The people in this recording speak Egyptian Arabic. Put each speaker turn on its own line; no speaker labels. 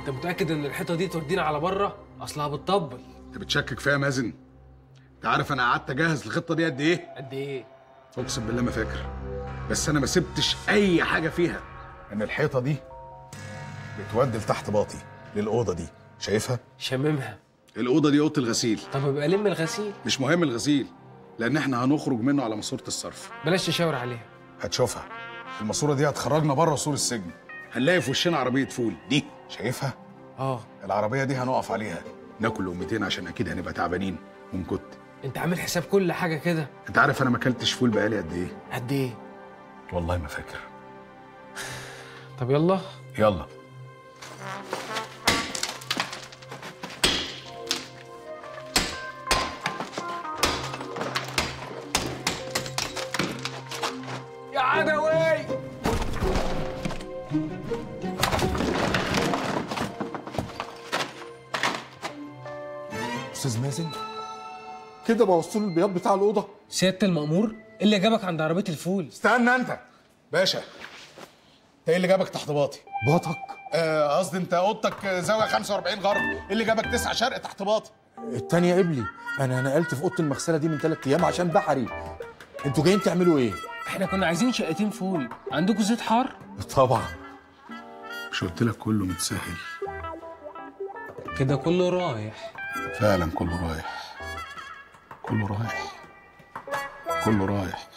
انت متاكد ان الحيطه دي تودينا على بره اصلها بتطبل
انت بتشكك فيها يا مازن انت عارف انا قعدت اجهز الخطه دي قد ايه
قد ايه
اقسم بالله ما فاكر بس انا ما سبتش اي حاجه فيها ان الحيطه دي بتودي لتحت باطي للاوضه دي شايفها
شممها
الاوضه دي اوضه الغسيل
طب يبقى لم الغسيل
مش مهم الغسيل لان احنا هنخرج منه على ماسوره الصرف
بلاش تشاور عليها
هتشوفها الماسوره دي هتخرجنا بره سور السجن هنلاقي في وشنا عربيه فول دي شايفها
اه
العربيه دي هنقف عليها ناكل لقمتين عشان اكيد هنبقى تعبانين ونكت
انت عامل حساب كل حاجه كده
انت عارف انا ما اكلتش فول بقالي قد ايه
قد ايه
والله ما فاكر
طب يلا
يلا
يا عدوي
استاذ مازن كده بوصل له البياض بتاع الاوضه
سياده المأمور إيه اللي جابك عند عربيه الفول
استنى انت باشا انت ايه اللي جابك تحت باطي
باطك
آه، قصدي انت اوضتك زاويه 45 غرب ايه اللي جابك 9 شرق تحت باطي
التانية قبلي انا نقلت في اوضه المغسله دي من ثلاث ايام عشان بحري انتوا جايين تعملوا ايه
احنا كنا عايزين شقتين فول عندكم زيت حار
طبعا
مش قلت لك كله متسهل
كده كله رايح
فعلا كله رايح كله رايح كله رايح